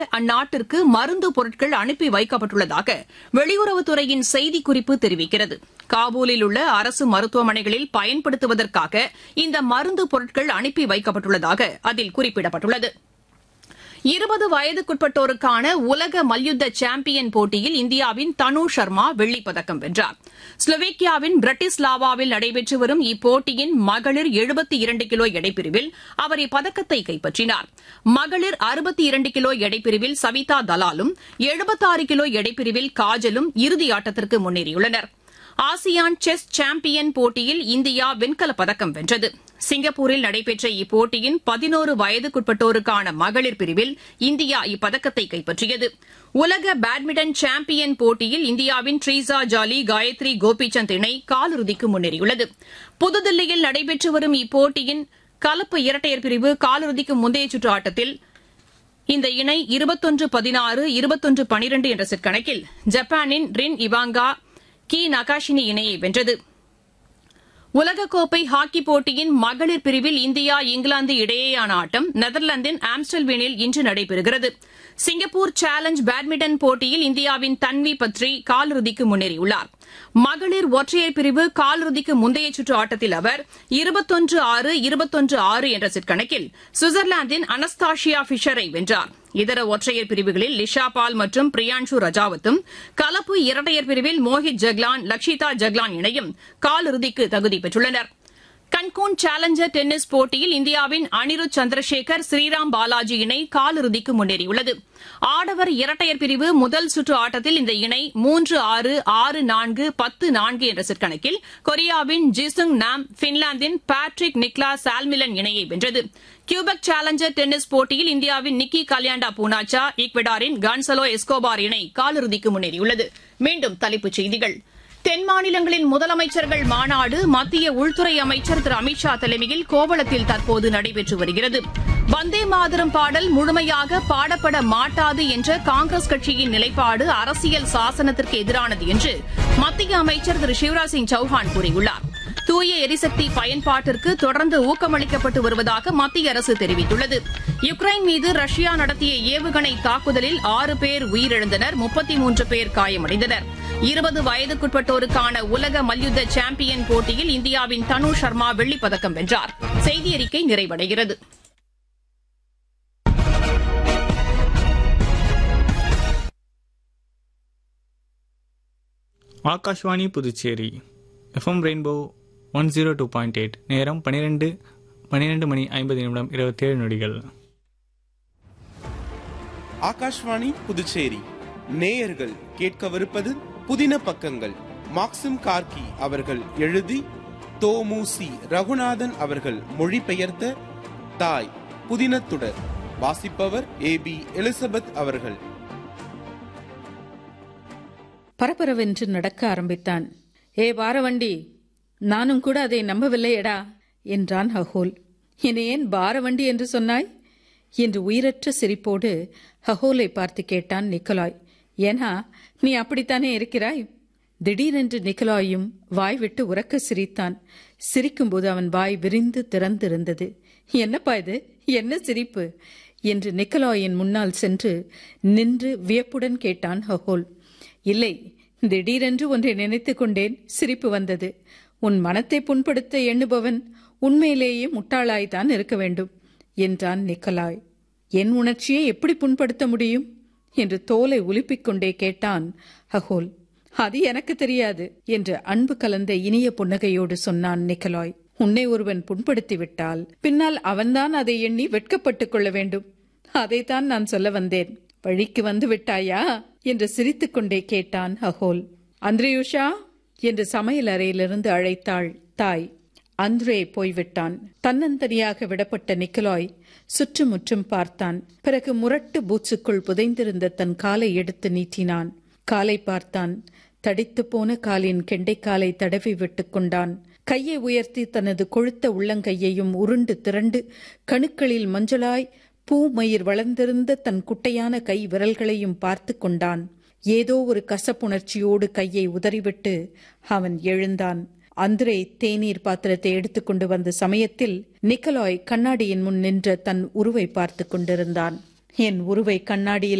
அந்நாட்டிற்கு மருந்து பொருட்கள் அனுப்பி வைக்கப்பட்டுள்ளதாக வெளியுறவுத்துறையின் செய்திக்குறிப்பு தெரிவிக்கிறது காபூலில் உள்ள அரசு மருத்துவமனைகளில் பயன்படுத்துவதற்காக இந்த மருந்து பொருட்கள் அனுப்பி வைக்கப்பட்டுள்ளதாக அதில் குறிப்பிடப்பட்டுள்ளது இருபது வயதுக்குட்பட்டோருக்கான உலக மல்யுத்த சாம்பியன் போட்டியில் இந்தியாவின் தனு சர்மா வெள்ளிப்பதக்கம் வென்றார் ஸ்லோவேக்கியாவின் பிரட்டிஸ்லாவாவில் நடைபெற்று வரும் இப்போட்டியின் மகளிர் எழுபத்தி இரண்டு கிலோ எடைப்பிரிவில் அவர் இப்பதக்கத்தை கைப்பற்றினார் மகளிர் அறுபத்தி இரண்டு கிலோ எடைப்பிரிவில் சவிதா தலாலும் எழுபத்தாறு கிலோ எடைப்பிரிவில் காஜலும் இறுதியாட்டத்திற்கு முன்னேறியுள்ளனா் ஆசியான் செஸ் சாம்பியன் போட்டியில் இந்தியா வெண்கலப் பதக்கம் வென்றது சிங்கப்பூரில் நடைபெற்ற இப்போட்டியின் பதினோரு வயதுக்குட்பட்டோருக்கான மகளிர் பிரிவில் இந்தியா இப்பதக்கத்தை கைப்பற்றியது உலக பேட்மிண்டன் சாம்பியன் போட்டியில் இந்தியாவின் ட்ரீசா ஜாலி காயத்ரி கோபிசந்த் இணை காலிறுதிக்கு முன்னேறியுள்ளது புதுதில்லியில் நடைபெற்று வரும் இப்போட்டியின் கலப்பு இரட்டையர் பிரிவு காலிறுதிக்கு முந்தைய சுற்று ஆட்டத்தில் இந்த இணை இருபத்தொன்று பதினாறு இருபத்தொன்று பனிரெண்டு என்ற செட் கணக்கில் ஜப்பானின் ரின் இவாங்கா கி நகாஷினி இணையை வென்றது உலகக்கோப்பை ஹாக்கிப் போட்டியின் மகளிர் பிரிவில் இந்தியா இங்கிலாந்து இடையேயான ஆட்டம் நெதர்லாந்தின் ஆம்ஸ்டல்வீனில் இன்று நடைபெறுகிறது சிங்கப்பூர் சேலஞ்ச் பேட்மிண்டன் போட்டியில் இந்தியாவின் தன்வி பத்ரி காலிறுதிக்கு முன்னேறியுள்ளார் மகளிர் ஒற்றையர் பிரிவு காலிறுதிக்கு முந்தைய சுற்று ஆட்டத்தில் அவர் இருபத்தொன்று ஆறு இருபத்தொன்று ஆறு என்ற செட் கணக்கில் சுவிட்சர்லாந்தின் அனஸ்தாஷியா பிஷரை வென்றார் இதர ஒற்றையர் பிரிவுகளில் லிஷா பால் மற்றும் பிரியான்ஷு ரஜாவத்தும் கலப்பு இரட்டையர் பிரிவில் மோஹித் ஜக்லான் லக்ஷிதா ஜக்லான் இணையும் காலிறுதிக்கு தகுதி பெற்றுள்ளனா் கன்கூன் சேலஞ்சர் டென்னிஸ் போட்டியில் இந்தியாவின் அனிருத் சந்திரசேகர் ஸ்ரீராம் பாலாஜி இணை காலிறுதிக்கு முன்னேறியுள்ளது ஆடவர் இரட்டையர் பிரிவு முதல் சுற்று ஆட்டத்தில் இந்த இணை மூன்று ஆறு ஆறு நான்கு பத்து நான்கு என்ற செட் கணக்கில் கொரியாவின் ஜிசுங் நாம் பின்லாந்தின் பேட்ரிக் நிக்லா சால்மிலன் இணையை வென்றது கியூபெக் சேலஞ்சர் டென்னிஸ் போட்டியில் இந்தியாவின் நிக்கி கல்யாண்டா பூனாச்சா ஈக்வெடாரின் கான்சலோ எஸ்கோபார் இணை காலிறுதிக்கு முன்னேறியுள்ளது மீண்டும் தலைப்புச் செய்திகள் தென் மாநிலங்களின் முதலமைச்சர்கள் மாநாடு மத்திய உள்துறை அமைச்சர் திரு அமித்ஷா தலைமையில் கோவளத்தில் தற்போது நடைபெற்று வருகிறது வந்தே மாதரம் பாடல் முழுமையாக பாடப்பட மாட்டாது என்ற காங்கிரஸ் கட்சியின் நிலைப்பாடு அரசியல் சாசனத்திற்கு எதிரானது என்று மத்திய அமைச்சர் திரு சிவராஜ் சிங் சௌஹான் கூறியுள்ளார் தூய எரிசக்தி பயன்பாட்டிற்கு தொடர்ந்து ஊக்கமளிக்கப்பட்டு வருவதாக மத்திய அரசு தெரிவித்துள்ளது யுக்ரைன் மீது ரஷ்யா நடத்திய ஏவுகணை தாக்குதலில் ஆறு பேர் உயிரிழந்தனர் முப்பத்தி மூன்று பேர் காயமடைந்தனர் இருபது வயதுக்குட்பட்டோருக்கான உலக மல்யுத்த சாம்பியன் போட்டியில் இந்தியாவின் தனு சர்மா வெள்ளிப்பதக்கம் வென்றார் செய்தி அறிக்கை நிறைவடைகிறது Akashvani Puducherry FM rainbow one zero two point eight நேரம் பன்னிரெண்டு பன்னிரெண்டு மணி ஐம்பது நிமிடம் இருபத்தேழு நொடிகள் ஆகாஷ்வாணி புதுச்சேரி நேயர்கள் கேட்கவிருப்பது புதின பக்கங்கள் மாக்சிம் கார்கி அவர்கள் எழுதி தோமுசி ரகுநாதன் அவர்கள் மொழிபெயர்த்த தாய் புதினத்துடர் வாசிப்பவர் ஏ பி எலிசபெத் அவர்கள் பரபரவென்று நடக்க ஆரம்பித்தான் ஏ பாரவண்டி நானும் கூட அதை நம்பவில்லையடா என்றான் ஹகோல் என்னை ஏன் பாரவண்டி என்று சொன்னாய் என்று உயிரற்ற சிரிப்போடு ஹகோலை பார்த்து கேட்டான் நிக்கலாய் ஏனா நீ அப்படித்தானே இருக்கிறாய் திடீரென்று நிக்கலாயும் வாய் விட்டு உறக்க சிரித்தான் சிரிக்கும்போது அவன் வாய் விரிந்து திறந்திருந்தது என்னப்பா இது என்ன சிரிப்பு என்று நிக்கலாயின் முன்னால் சென்று நின்று வியப்புடன் கேட்டான் ஹகோல் இல்லை திடீரென்று ஒன்றை நினைத்துக் கொண்டேன் சிரிப்பு வந்தது உன் மனத்தை புண்படுத்த எண்ணுபவன் உண்மையிலேயே முட்டாளாய்தான் இருக்க வேண்டும் என்றான் நிக்கலாய் என் உணர்ச்சியை எப்படி புண்படுத்த முடியும் என்று தோலை உலுப்பிக் கொண்டே கேட்டான் ஹகோல் அது எனக்கு தெரியாது என்று அன்பு கலந்த இனிய புன்னகையோடு சொன்னான் நிக்கலாய் உன்னை ஒருவன் புண்படுத்தி விட்டால் பின்னால் அவன்தான் அதை எண்ணி வெட்கப்பட்டுக் கொள்ள வேண்டும் அதைத்தான் நான் சொல்ல வந்தேன் வழிக்கு வந்து விட்டாயா என்று சிரித்துக்கொண்டே கேட்டான் ஹகோல் அந்திரேயுஷா என்று சமையல் அறையிலிருந்து அழைத்தாள் தாய் அந்திரே போய்விட்டான் தன்னந்தனியாக விடப்பட்ட நிக்கலாய் சுற்றுமுற்றும் பார்த்தான் பிறகு முரட்டு பூச்சுக்குள் புதைந்திருந்த தன் காலை எடுத்து நீட்டினான் காலை பார்த்தான் தடித்து போன காலின் கெண்டைக்காலை தடவி விட்டுக் கொண்டான் கையை உயர்த்தி தனது கொழுத்த உள்ளங்கையையும் உருண்டு திரண்டு கணுக்களில் மஞ்சளாய் பூமயிர் வளர்ந்திருந்த தன் குட்டையான கை விரல்களையும் பார்த்து கொண்டான் ஏதோ ஒரு கசப்புணர்ச்சியோடு கையை உதறிவிட்டு அவன் எழுந்தான் அந்திரே தேநீர் பாத்திரத்தை எடுத்துக்கொண்டு வந்த சமயத்தில் நிக்கலாய் கண்ணாடியின் முன் நின்ற தன் உருவை பார்த்து கொண்டிருந்தான் என் உருவை கண்ணாடியில்